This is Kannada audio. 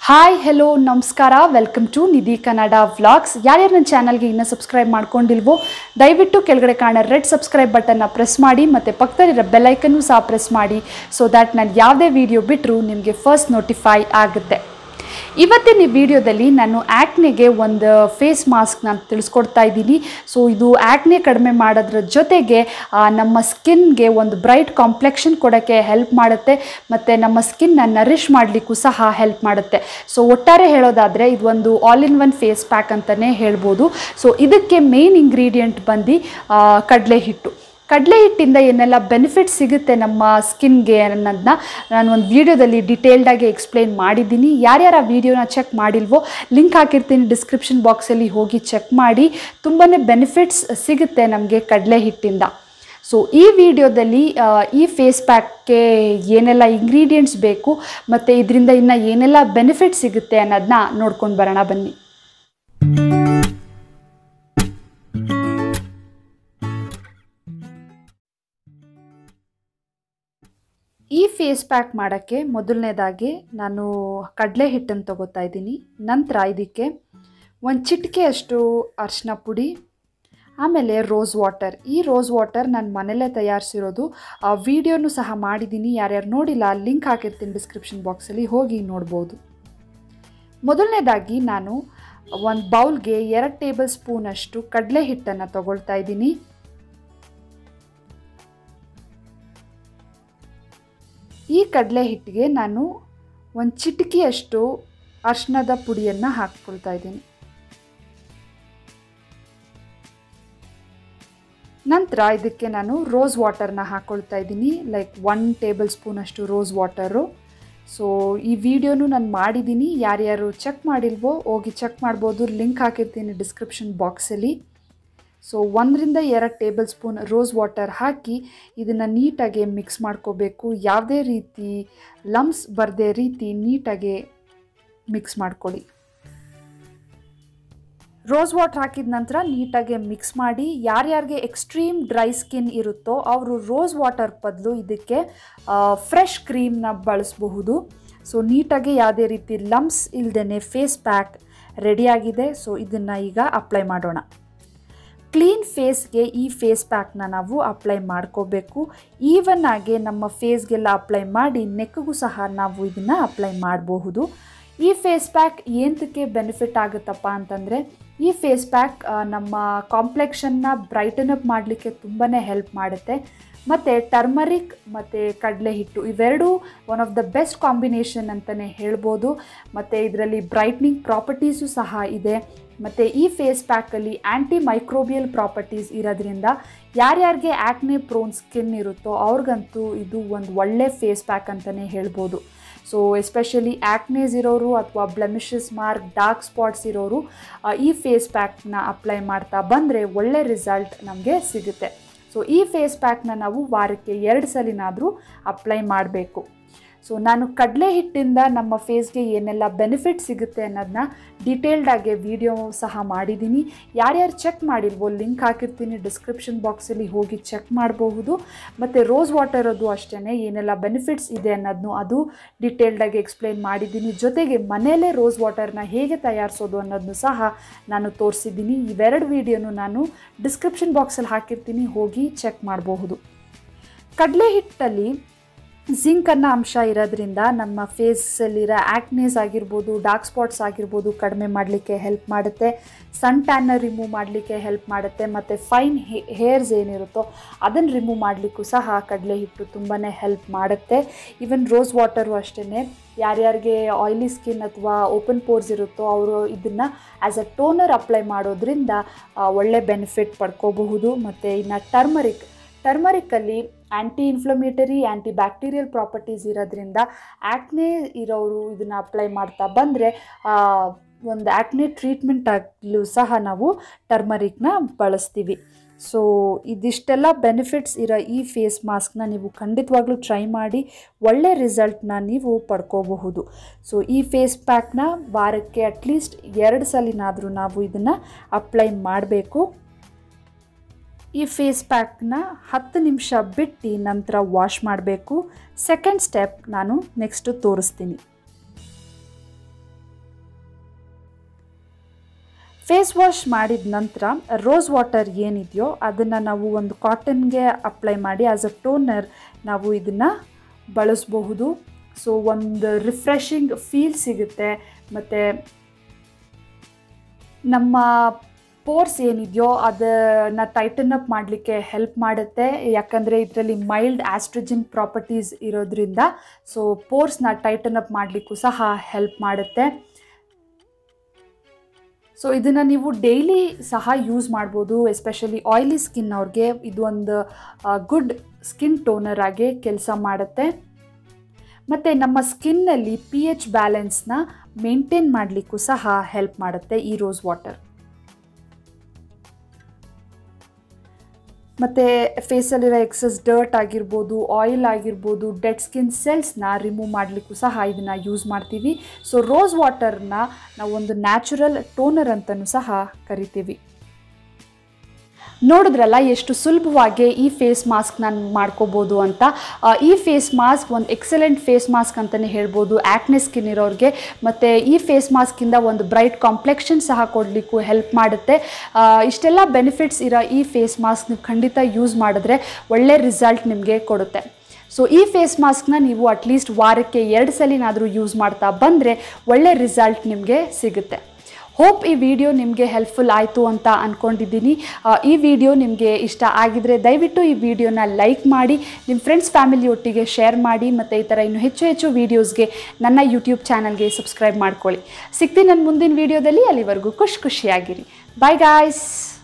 ಹಾಯ್ ಹೆಲೋ ನಮಸ್ಕಾರ welcome to Nidhi Kannada vlogs ಯಾರ್ಯಾರು ನನ್ನ ಚಾನಲ್ಗೆ ಇನ್ನೂ ಸಬ್ಸ್ಕ್ರೈಬ್ ಮಾಡ್ಕೊಂಡಿಲ್ವೋ ದಯವಿಟ್ಟು ಕೆಳಗಡೆ ಕಾಣೋ ರೆಡ್ ಸಬ್ಸ್ಕ್ರೈಬ್ ಬಟನ್ನ ಪ್ರೆಸ್ ಮಾಡಿ ಮತ್ತು ಪಕ್ಕದಲ್ಲಿರೋ ಬೆಲ್ಲೈಕನ್ನು ಸಹ ಪ್ರೆಸ್ ಮಾಡಿ ಸೊ ದ್ಯಾಟ್ ನಾನು ಯಾವುದೇ ವಿಡಿಯೋ ಬಿಟ್ಟರು ನಿಮಗೆ ಫಸ್ಟ್ ನೋಟಿಫೈ ಆಗುತ್ತೆ ಇವತ್ತಿನ ಈ ವಿಡಿಯೋದಲ್ಲಿ ನಾನು ಆ್ಯಕ್ನೆಗೆ ಒಂದು ಫೇಸ್ ಮಾಸ್ಕ್ ನಾನು ತಿಳಿಸ್ಕೊಡ್ತಾ ಇದ್ದೀನಿ ಸೊ ಇದು ಆ್ಯಕ್ನೆ ಕಡಿಮೆ ಮಾಡೋದ್ರ ಜೊತೆಗೆ ಆ, ನಮ್ಮ ಸ್ಕಿನ್ಗೆ ಒಂದು ಬ್ರೈಟ್ ಕಾಂಪ್ಲೆಕ್ಷನ್ ಕೊಡೋಕ್ಕೆ ಹೆಲ್ಪ್ ಮಾಡುತ್ತೆ ಮತ್ತು ನಮ್ಮ ಸ್ಕಿನ್ನ ನರಿಶ್ ಮಾಡಲಿಕ್ಕೂ ಸಹ ಹೆಲ್ಪ್ ಮಾಡುತ್ತೆ ಸೊ ಒಟ್ಟಾರೆ ಹೇಳೋದಾದರೆ ಇದು ಒಂದು all in one face pack ಅಂತಲೇ ಹೇಳ್ಬೋದು ಸೊ ಇದಕ್ಕೆ ಮೇನ್ ಇಂಗ್ರೀಡಿಯೆಂಟ್ ಬಂದು ಕಡಲೆ ಹಿಟ್ಟು ಕಡಲೆ ಹಿಟ್ಟಿಂದ ಏನೆಲ್ಲ ಬೆನಿಫಿಟ್ ಸಿಗುತ್ತೆ ನಮ್ಮ ಸ್ಕಿನ್ಗೆ ಅನ್ನೋದನ್ನ ನಾನು ಒಂದು ವಿಡಿಯೋದಲ್ಲಿ ಡಿಟೇಲ್ಡಾಗಿ ಎಕ್ಸ್ಪ್ಲೇನ್ ಮಾಡಿದ್ದೀನಿ ಯಾರ್ಯಾರು ಆ ವಿಡಿಯೋನ ಚೆಕ್ ಮಾಡಿಲ್ವೋ ಲಿಂಕ್ ಹಾಕಿರ್ತೀನಿ ಡಿಸ್ಕ್ರಿಪ್ಷನ್ ಬಾಕ್ಸಲ್ಲಿ ಹೋಗಿ ಚೆಕ್ ಮಾಡಿ ತುಂಬಾ ಬೆನಿಫಿಟ್ಸ್ ಸಿಗುತ್ತೆ ನಮಗೆ ಕಡಲೆ ಹಿಟ್ಟಿಂದ ಸೊ ಈ ವಿಡಿಯೋದಲ್ಲಿ ಆ, ಈ ಫೇಸ್ ಪ್ಯಾಕ್ಗೆ ಏನೆಲ್ಲ ಇಂಗ್ರೀಡಿಯೆಂಟ್ಸ್ ಬೇಕು ಮತ್ತು ಇದರಿಂದ ಇನ್ನು ಏನೆಲ್ಲ ಬೆನಿಫಿಟ್ ಸಿಗುತ್ತೆ ಅನ್ನೋದನ್ನ ನೋಡ್ಕೊಂಡು ಬರೋಣ ಬನ್ನಿ ಈ ಫೇಸ್ ಪ್ಯಾಕ್ ಮಾಡೋಕ್ಕೆ ಮೊದಲನೇದಾಗಿ ನಾನು ಕಡಲೆ ಹಿಟ್ಟನ್ನು ತಗೋತಾ ಇದ್ದೀನಿ ನಂತರ ಇದಕ್ಕೆ ಒಂದು ಚಿಟಿಕೆಯಷ್ಟು ಅರಿಶಿನ ಪುಡಿ ಆಮೇಲೆ ರೋಸ್ ವಾಟರ್ ಈ ರೋಸ್ ವಾಟರ್ ನಾನು ಮನೆಯಲ್ಲೇ ತಯಾರಿಸಿರೋದು ಆ ವಿಡಿಯೋನು ಸಹ ಮಾಡಿದ್ದೀನಿ ಯಾರ್ಯಾರು ನೋಡಿಲ್ಲ ಲಿಂಕ್ ಹಾಕಿರ್ತೀನಿ ಡಿಸ್ಕ್ರಿಪ್ಷನ್ ಬಾಕ್ಸಲ್ಲಿ ಹೋಗಿ ನೋಡ್ಬೋದು ಮೊದಲನೇದಾಗಿ ನಾನು ಒಂದು ಬೌಲ್ಗೆ ಎರಡು ಟೇಬಲ್ ಸ್ಪೂನಷ್ಟು ಕಡಲೆ ಹಿಟ್ಟನ್ನು ತಗೊಳ್ತಾ ಇದ್ದೀನಿ ಈ ಕಡಲೆ ಹಿಟ್ಟಿಗೆ ನಾನು ಒಂದು ಚಿಟಿಕೆಯಷ್ಟು ಅರ್ಶಿನದ ಪುಡಿಯನ್ನು ಹಾಕ್ಕೊಳ್ತಾ ಇದ್ದೀನಿ ನಂತರ ಇದಕ್ಕೆ ನಾನು ರೋಸ್ ವಾಟರ್ನ ಹಾಕ್ಕೊಳ್ತಾ ಇದ್ದೀನಿ ಲೈಕ್ ಒನ್ ಟೇಬಲ್ ಸ್ಪೂನಷ್ಟು ರೋಸ್ ವಾಟರು ಸೊ ಈ ವಿಡಿಯೋನು ನಾನು ಮಾಡಿದ್ದೀನಿ ಯಾರ್ಯಾರು ಚೆಕ್ ಮಾಡಿಲ್ವೋ ಹೋಗಿ ಚೆಕ್ ಮಾಡ್ಬೋದು ಲಿಂಕ್ ಹಾಕಿರ್ತೀನಿ ಡಿಸ್ಕ್ರಿಪ್ಷನ್ ಬಾಕ್ಸಲ್ಲಿ ಸೊ ಒಂದರಿಂದ ಎರಡು ಟೇಬಲ್ ಸ್ಪೂನ್ ರೋಸ್ ವಾಟರ್ ಹಾಕಿ ಇದನ್ನು ನೀಟಾಗಿ ಮಿಕ್ಸ್ ಮಾಡ್ಕೋಬೇಕು ಯಾವುದೇ ರೀತಿ ಲಮ್ಸ್ ಬರದೇ ರೀತಿ ನೀಟಾಗಿ ಮಿಕ್ಸ್ ಮಾಡ್ಕೊಳ್ಳಿ ರೋಸ್ ವಾಟರ್ ಹಾಕಿದ ನಂತರ ನೀಟಾಗಿ ಮಿಕ್ಸ್ ಮಾಡಿ ಯಾರ್ಯಾರಿಗೆ ಎಕ್ಸ್ಟ್ರೀಮ್ ಡ್ರೈ ಸ್ಕಿನ್ ಇರುತ್ತೋ ಅವರು ರೋಸ್ ವಾಟರ್ ಬದಲು ಇದಕ್ಕೆ ಫ್ರೆಶ್ ಕ್ರೀಮ್ನ ಬಳಸಬಹುದು ಸೊ ನೀಟಾಗಿ ಯಾವುದೇ ರೀತಿ ಲಮ್ಸ್ ಇಲ್ದೇ ಫೇಸ್ ಪ್ಯಾಕ್ ರೆಡಿಯಾಗಿದೆ ಸೊ ಇದನ್ನು ಈಗ ಅಪ್ಲೈ ಮಾಡೋಣ ಕ್ಲೀನ್ ಫೇಸ್ಗೆ ಈ ಫೇಸ್ ಪ್ಯಾಕ್ನ ನಾವು ಅಪ್ಲೈ ಮಾಡ್ಕೋಬೇಕು ಈವನ್ ಆಗಿ ನಮ್ಮ ಫೇಸ್ಗೆಲ್ಲ ಅಪ್ಲೈ ಮಾಡಿ ನೆಕ್ಗೂ ಸಹ ನಾವು ಇದನ್ನು ಅಪ್ಲೈ ಮಾಡಬಹುದು ಈ ಫೇಸ್ ಪ್ಯಾಕ್ ಏನಕ್ಕೆ ಬೆನಿಫಿಟ್ ಆಗುತ್ತಪ್ಪ ಅಂತಂದರೆ ಈ ಫೇಸ್ ಪ್ಯಾಕ್ ನಮ್ಮ ಕಾಂಪ್ಲೆಕ್ಷನ್ನ ಬ್ರೈಟನ್ ಅಪ್ ಮಾಡಲಿಕ್ಕೆ ತುಂಬಾ ಹೆಲ್ಪ್ ಮಾಡುತ್ತೆ ಮತ್ತು ಟರ್ಮರಿಕ್ ಮತ್ತು ಕಡಲೆ ಹಿಟ್ಟು ಇವೆರಡೂ one of the best combination ಅಂತಲೇ ಹೇಳ್ಬೋದು ಮತ್ತು ಇದರಲ್ಲಿ ಬ್ರೈಟ್ನಿಂಗ್ ಪ್ರಾಪರ್ಟೀಸು ಸಹ ಇದೆ ಮತ್ತು ಈ ಫೇಸ್ ಪ್ಯಾಕಲ್ಲಿ ಆ್ಯಂಟಿ ಮೈಕ್ರೋಬಿಯಲ್ ಪ್ರಾಪರ್ಟೀಸ್ ಇರೋದ್ರಿಂದ ಯಾರ್ಯಾರಿಗೆ ಆ್ಯಕ್ನೆ ಪ್ರೋನ್ ಸ್ಕಿನ್ ಇರುತ್ತೋ ಅವ್ರಿಗಂತೂ ಇದು ಒಂದು ಒಳ್ಳೆ ಫೇಸ್ ಪ್ಯಾಕ್ ಅಂತಲೇ ಹೇಳ್ಬೋದು ಸೊ ಎಸ್ಪೆಷಲಿ ಆ್ಯಕ್ನೇಸ್ ಇರೋರು ಅಥವಾ ಬ್ಲೆಮಿಷಸ್ ಮಾರ್ಕ್ ಡಾರ್ಕ್ ಸ್ಪಾಟ್ಸ್ ಇರೋರು ಆ, ಈ ಫೇಸ್ ಪ್ಯಾಕ್ನ ಅಪ್ಲೈ ಮಾಡ್ತಾ ಬಂದರೆ ಒಳ್ಳೆ ರಿಸಲ್ಟ್ ನಮಗೆ ಸಿಗುತ್ತೆ ಸೊ ಈ ಫೇಸ್ ಪ್ಯಾಕ್ನ ನಾವು ವಾರಕ್ಕೆ ಎರಡು ಸಲಿನಾದರೂ ಅಪ್ಲೈ ಮಾಡಬೇಕು ಸೊ ನಾನು ಕಡಲೆ ಹಿಟ್ಟಿಂದ ನಮ್ಮ ಫೇಸ್ಗೆ ಏನೆಲ್ಲ ಬೆನಿಫಿಟ್ ಸಿಗುತ್ತೆ ಅನ್ನೋದನ್ನ ಡೀಟೇಲ್ಡಾಗಿ ವಿಡಿಯೋ ಸಹ ಮಾಡಿದ್ದೀನಿ ಯಾರ್ಯಾರು ಚೆಕ್ ಮಾಡಿಲ್ವೋ ಲಿಂಕ್ ಹಾಕಿರ್ತೀನಿ ಡಿಸ್ಕ್ರಿಪ್ಷನ್ ಬಾಕ್ಸಲ್ಲಿ ಹೋಗಿ ಚೆಕ್ ಮಾಡಬಹುದು ಮತ್ತು ರೋಸ್ ವಾಟರ್ ಅದು ಅಷ್ಟೇ ಏನೆಲ್ಲ ಬೆನಿಫಿಟ್ಸ್ ಇದೆ ಅನ್ನೋದನ್ನು ಅದು ಡೀಟೇಲ್ಡಾಗಿ ಎಕ್ಸ್ಪ್ಲೇನ್ ಮಾಡಿದ್ದೀನಿ ಜೊತೆಗೆ ಮನೆಯಲ್ಲೇ ರೋಸ್ ವಾಟರ್ನ ಹೇಗೆ ತಯಾರಿಸೋದು ಅನ್ನೋದನ್ನು ಸಹ ನಾನು ತೋರಿಸಿದ್ದೀನಿ ಇವೆರಡು ವಿಡಿಯೋನು ನಾನು ಡಿಸ್ಕ್ರಿಪ್ಷನ್ ಬಾಕ್ಸಲ್ಲಿ ಹಾಕಿರ್ತೀನಿ ಹೋಗಿ ಚೆಕ್ ಮಾಡಬಹುದು ಕಡಲೆ ಹಿಟ್ಟಲ್ಲಿ ಜಿಂಕ್ ಅನ್ನೋ ಅಂಶ ಇರೋದ್ರಿಂದ ನಮ್ಮ ಫೇಸಲ್ಲಿರೋ ಆ್ಯಕ್ನೇಸ್ ಆಗಿರ್ಬೋದು ಡಾರ್ಕ್ ಸ್ಪಾಟ್ಸ್ ಆಗಿರ್ಬೋದು ಕಡಿಮೆ ಮಾಡಲಿಕ್ಕೆ ಹೆಲ್ಪ್ ಮಾಡುತ್ತೆ ಸನ್ ಟ್ಯಾನ್ನ ರಿಮೂವ್ ಮಾಡಲಿಕ್ಕೆ ಹೆಲ್ಪ್ ಮಾಡುತ್ತೆ ಮತ್ತು ಫೈನ್ ಹೇರ್ಸ್ ಏನಿರುತ್ತೋ ಅದನ್ನು ರಿಮೂವ್ ಮಾಡಲಿಕ್ಕೂ ಸಹ ಕಡಲೆ ಹಿಟ್ಟು ತುಂಬಾ ಹೆಲ್ಪ್ ಮಾಡುತ್ತೆ ಈವನ್ ರೋಸ್ ವಾಟರು ಅಷ್ಟೇ ಯಾರ್ಯಾರಿಗೆ ಆಯ್ಲಿ ಸ್ಕಿನ್ ಅಥವಾ ಓಪನ್ ಪೋರ್ಸ್ ಇರುತ್ತೋ ಅವರು ಇದನ್ನು ಆ್ಯಸ್ ಅ ಟೋನರ್ ಅಪ್ಲೈ ಮಾಡೋದ್ರಿಂದ ಆ, ಒಳ್ಳೆ ಬೆನಿಫಿಟ್ ಪಡ್ಕೋಬಹುದು ಮತ್ತು ಇನ್ನು ಟರ್ಮರಿಕ್ ಟರ್ಮರಿಕಲ್ಲಿ anti inflammatory anti bacterial properties ಇರೋದ್ರಿಂದ ಆ್ಯಕ್ನೆ ಇರೋರು ಇದನ್ನು ಅಪ್ಲೈ ಮಾಡ್ತಾ ಬಂದರೆ ಒಂದು ಆ್ಯಕ್ನೆ ಟ್ರೀಟ್ಮೆಂಟ್ ಆಗಲೂ ಸಹ ನಾವು ಟರ್ಮರಿಕ್ನ ಬಳಸ್ತೀವಿ ಸೊ ಇದಿಷ್ಟೆಲ್ಲ ಬೆನಿಫಿಟ್ಸ್ ಇರೋ ಈ ಫೇಸ್ ಮಾಸ್ಕ್ನ ನೀವು ಖಂಡಿತವಾಗ್ಲೂ ಟ್ರೈ ಮಾಡಿ ಒಳ್ಳೆ ರಿಸಲ್ಟ್ನ ನೀವು ಪಡ್ಕೋಬಹುದು ಸೊ ಈ ಫೇಸ್ ಪ್ಯಾಕ್ನ ವಾರಕ್ಕೆ ಅಟ್ಲೀಸ್ಟ್ ಎರಡು ಸಲಿನಾದರೂ ನಾವು ಇದನ್ನು ಅಪ್ಲೈ ಮಾಡಬೇಕು ಈ ಫೇಸ್ ಪ್ಯಾಕ್ನ ಹತ್ತು ನಿಮಿಷ ಬಿಟ್ಟು ನಂತರ ವಾಶ್ ಮಾಡಬೇಕು ಸೆಕೆಂಡ್ ಸ್ಟೆಪ್ ನಾನು ನೆಕ್ಸ್ಟು ತೋರಿಸ್ತೀನಿ ಫೇಸ್ ವಾಶ್ ಮಾಡಿದ ನಂತರ ರೋಸ್ ವಾಟರ್ ಏನಿದೆಯೋ ಅದನ್ನು ನಾವು ಒಂದು ಕಾಟನ್ಗೆ ಅಪ್ಲೈ ಮಾಡಿ ಆ್ಯಸ್ ಅ ಟೋನರ್ ನಾವು ಇದನ್ನು ಬಳಸಬಹುದು ಸೊ ಒಂದು ರಿಫ್ರೆಶಿಂಗ್ ಫೀಲ್ ಸಿಗುತ್ತೆ ಮತ್ತು ನಮ್ಮ ಪೋರ್ಸ್ ಏನಿದೆಯೋ ಅದನ್ನು ಟೈಟನ್ ಅಪ್ ಮಾಡಲಿಕ್ಕೆ ಹೆಲ್ಪ್ ಮಾಡುತ್ತೆ ಯಾಕಂದರೆ ಇದರಲ್ಲಿ ಮೈಲ್ಡ್ ಆಸ್ಟ್ರೋಜನ್ ಪ್ರಾಪರ್ಟೀಸ್ ಇರೋದ್ರಿಂದ ಸೊ ಪೋರ್ಸ್ನ ಟೈಟನ್ ಅಪ್ ಮಾಡಲಿಕ್ಕೂ ಸಹ ಹೆಲ್ಪ್ ಮಾಡುತ್ತೆ ಸೊ ಇದನ್ನು ನೀವು ಡೈಲಿ ಸಹ ಯೂಸ್ ಮಾಡ್ಬೋದು ಎಸ್ಪೆಷಲಿ ಆಯ್ಲಿ ಸ್ಕಿನ್ ಅವ್ರಿಗೆ ಇದು ಒಂದು ಗುಡ್ ಸ್ಕಿನ್ ಟೋನರ್ ಆಗಿ ಕೆಲಸ ಮಾಡುತ್ತೆ ಮತ್ತು ನಮ್ಮ ಸ್ಕಿನ್ನಲ್ಲಿ ಪಿ ಎಚ್ ಬ್ಯಾಲೆನ್ಸ್ನ ಮೇಂಟೈನ್ ಮಾಡಲಿಕ್ಕೂ ಸಹ ಹೆಲ್ಪ್ ಮಾಡುತ್ತೆ ಈ ರೋಸ್ ವಾಟರ್ ಮತ್ತು ಫೇಸಲ್ಲಿರೋ ಎಕ್ಸಸ್ ಡರ್ಟ್ ಆಗಿರ್ಬೋದು ಆಯಿಲ್ ಆಗಿರ್ಬೋದು ಡೆಡ್ ಸ್ಕಿನ್ ಸೆಲ್ಸ್ನ ರಿಮೂವ್ ಮಾಡಲಿಕ್ಕೂ ಸಹ ಇದನ್ನು ಯೂಸ್ ಮಾಡ್ತೀವಿ ಸೊ ರೋಸ್ ವಾಟರ್ನ ನಾವು ಒಂದು ನ್ಯಾಚುರಲ್ ಟೋನರ್ ಅಂತಲೂ ಸಹ ಕರಿತೀವಿ ನೋಡಿದ್ರಲ್ಲ ಎಷ್ಟು ಸುಲಭವಾಗಿ ಈ ಫೇಸ್ ಮಾಸ್ಕ್ ನಾನು ಮಾಡ್ಕೋಬೋದು ಅಂತ ಆ, ಈ ಫೇಸ್ ಮಾಸ್ಕ್ ಒಂದು ಎಕ್ಸಲೆಂಟ್ ಫೇಸ್ ಮಾಸ್ಕ್ ಅಂತಲೇ ಹೇಳ್ಬೋದು ಆ್ಯಕ್ನೆ ಸ್ಕಿನ್ ಇರೋರಿಗೆ ಮತ್ತು ಈ ಫೇಸ್ ಮಾಸ್ಕಿಂದ ಒಂದು ಬ್ರೈಟ್ ಕಾಂಪ್ಲೆಕ್ಷನ್ ಸಹ ಕೊಡಲಿಕ್ಕೂ ಹೆಲ್ಪ್ ಮಾಡುತ್ತೆ ಆ, ಇಷ್ಟೆಲ್ಲ ಬೆನಿಫಿಟ್ಸ್ ಇರೋ ಈ ಫೇಸ್ ಮಾಸ್ಕ್ ನೀವು ಖಂಡಿತ ಯೂಸ್ ಮಾಡಿದ್ರೆ ಒಳ್ಳೆ ರಿಸಲ್ಟ್ ನಿಮಗೆ ಕೊಡುತ್ತೆ ಸೊ ಈ ಫೇಸ್ ಮಾಸ್ಕ್ನ ನೀವು ಅಟ್ಲೀಸ್ಟ್ ವಾರಕ್ಕೆ ಎರಡು ಸಲಿನಾದರೂ ಯೂಸ್ ಮಾಡ್ತಾ ಬಂದರೆ ಒಳ್ಳೆ ರಿಸಲ್ಟ್ ನಿಮಗೆ ಸಿಗುತ್ತೆ ಹೋಪ್ ಈ ವಿಡಿಯೋ ನಿಮಗೆ ಹೆಲ್ಪ್ಫುಲ್ ಆಯಿತು ಅಂತ ಅಂದ್ಕೊಂಡಿದ್ದೀನಿ ಆ, ಈ ವಿಡಿಯೋ ನಿಮಗೆ ಇಷ್ಟ ಆಗಿದರೆ ದಯವಿಟ್ಟು ಈ ವಿಡಿಯೋನ ಲೈಕ್ ಮಾಡಿ ನಿಮ್ಮ ಫ್ರೆಂಡ್ಸ್ ಫ್ಯಾಮಿಲಿ ಒಟ್ಟಿಗೆ ಶೇರ್ ಮಾಡಿ ಮತ್ತು ಈ ಥರ ಇನ್ನೂ ಹೆಚ್ಚು ಹೆಚ್ಚು ವೀಡಿಯೋಸ್ಗೆ ನನ್ನ ಯೂಟ್ಯೂಬ್ ಚಾನಲ್ಗೆ ಸಬ್ಸ್ಕ್ರೈಬ್ ಮಾಡ್ಕೊಳ್ಳಿ ಸಿಗ್ತೀನಿ ನನ್ನ ಮುಂದಿನ ವೀಡಿಯೋದಲ್ಲಿ ಅಲ್ಲಿವರೆಗೂ ಖುಷಿ ಖುಷಿಯಾಗಿರಿ ಬಾಯ್ ಗಾಯ್ಸ್